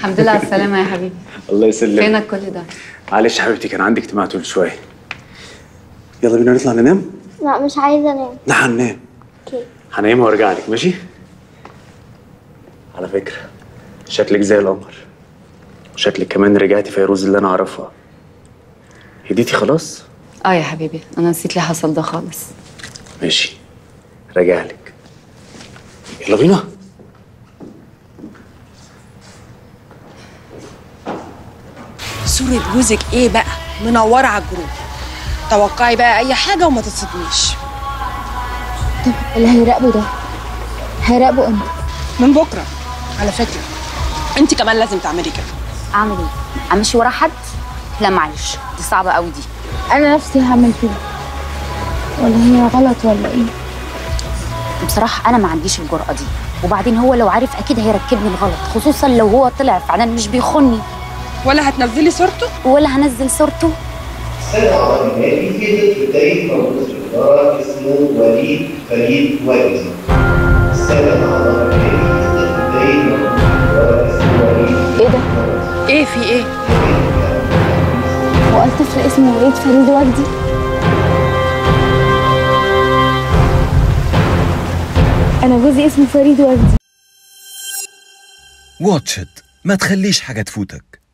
الحمد لله على السلامة يا حبيبي الله يسلمك فينك كل ده؟ معلش حبيبتي كان عندي اجتماع طول شويه يلا بينا نطلع ننام لا مش عايزة انام لا هننام اوكي هنام وارجع لك ماشي على فكره شكلك زي القمر وشكلك كمان رجعتي فيروز اللي انا اعرفها هديتي خلاص اه يا حبيبي انا نسيت لي حصل ده خالص ماشي راجع لك يلا بينا صورة جوزك ايه بقى؟ منورة على الجروب توقعي بقى أي حاجة وما تصدميش طب اللي هيراقبوا ده هيراقبوا امتى؟ من بكرة على فكرة انت كمان لازم تعملي كده اعمل ايه امشي ورا حد لا معلش دي صعبه قوي دي انا نفسي هعمل كده ولا هي غلط ولا ايه؟ بصراحه انا ما عنديش الجرأه دي وبعدين هو لو عارف اكيد هيركبني الغلط خصوصا لو هو طلع فعلا مش بيخوني ولا هتنزلي صورته ولا هنزل صورته السنة العربي في طفل تاريخ موجود في الإدارة اسمه وليد فريد وائزي. السنة العربي في طفل تاريخ موجود في الإدارة اسمه وليد ايه ده؟ ايه في ايه؟ هو الطفل اسمه وليد فريد وجدي انا جوزي اسمه فريد وجدي واتش إت ما تخليش حاجة تفوتك